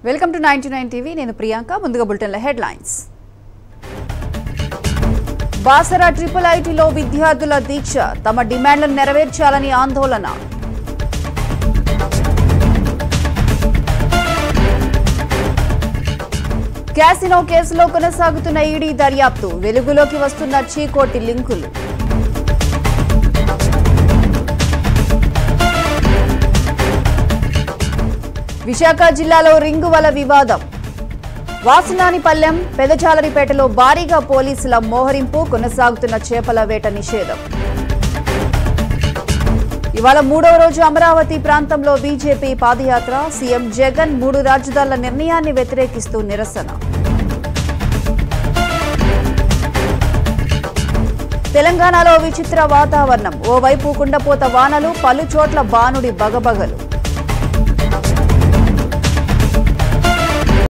welcome to ninety nine TV నేను ప్రియాంక ముందుగా బులెటిన్ల headlines బాసరా triple ఐటీలో విద్యార్థుల దీక్ష తమ డిమాండ్లను నెరవేర్చాలని ఆందోళన క్యాసినో కేసులో కొనసాగుతున్న ఈడీ దర్యాప్తు వెలుగులోకి వస్తున్న చీకోటి లింకులు విశాఖ జిల్లాలో రింగు వల వివాదం వాసునానిపల్లెం పెదచాలరిపేటలో భారీగా పోలీసుల మోహరింపు కొనసాగుతున్న చేపల వేట నిషేధం ఇవాళ మూడవ రోజు అమరావతి ప్రాంతంలో బీజేపీ పాదయాత్ర సీఎం జగన్ మూడు రాజధానుల నిర్ణయాన్ని వ్యతిరేకిస్తూ నిరసన తెలంగాణలో విచిత్ర వాతావరణం ఓవైపు కుండపోత వానలు పలు చోట్ల బానుడి బగబగలు